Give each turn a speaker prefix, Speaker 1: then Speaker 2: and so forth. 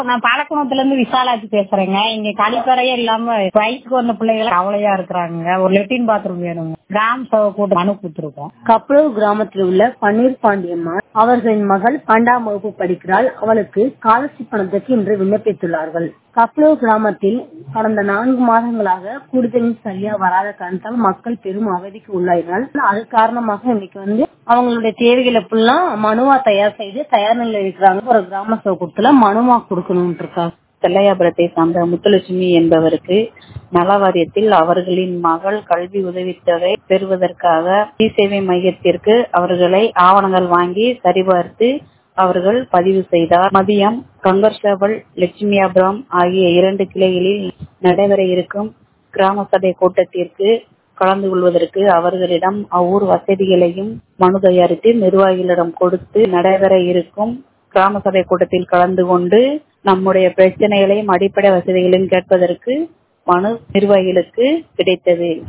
Speaker 1: நான் பாலக்குளத்துல இருந்து விசாலாட்சி பேசுறேங்க இங்க கழிப்பறையே இல்லாம வயசுக்கு வந்த பிள்ளைகள் கவலையா இருக்கிறாங்க ஒரு லெட்டின் பாத்ரூம் வேணுங்க கிராம சபை கூட்டு மனு கொடுத்துருக்கோம்
Speaker 2: கப்பலூர் கிராமத்தில் உள்ள பன்னீர் பாண்டியம்மாள் அவர்களின் மகள் பன்னெண்டாம் வகுப்பு படிக்கிறாள் அவளுக்கு ஸ்காலர்ஷிப் பணத்துக்கு இன்று விண்ணப்பித்துள்ளார்கள் கப்பலூர் கிராமத்தில் கடந்த நான்கு மாதங்களாக குடிதண்ணீர் சரியா வராத காரணத்தால் மக்கள் பெரும் அவதிக்கு உள்ளாயினால் அது காரணமாக இன்னைக்கு வந்து அவங்களுடைய தேவைகளை ஃபுல்லா மனுவா தயார் செய்து தயார் நிலையில் இருக்கிறாங்க ஒரு கிராம சபை கூட்டத்துல மனுவா கொடுக்கணும் இருக்காங்க
Speaker 3: தெல்லையாபுரத்தை சார்ந்த முத்துலட்சுமி என்பவருக்கு நல வாரியத்தில் அவர்களின் மகள் கல்வி உதவித்தொகை பெறுவதற்காக இ சேவை மையத்திற்கு அவர்களை ஆவணங்கள் வாங்கி சரிபார்த்து அவர்கள் பதிவு செய்தார் மதியம் கங்கர்ஷாவல் லட்சுமியாபுரம் ஆகிய இரண்டு கிளைகளில் நடைபெற இருக்கும் கிராம சபை கூட்டத்திற்கு கலந்து கொள்வதற்கு அவர்களிடம் அவ்வூர் வசதிகளையும் மனு தயாரித்து நிர்வாகிகளிடம் கொடுத்து நடைபெற இருக்கும் கிராம சபை கூட்டத்தில் கலந்து கொண்டு நம்முடைய பிரச்சனைகளையும் அடிப்படை வசதிகளையும் கேட்பதற்கு மனு நிர்வாகிகளுக்கு கிடைத்தது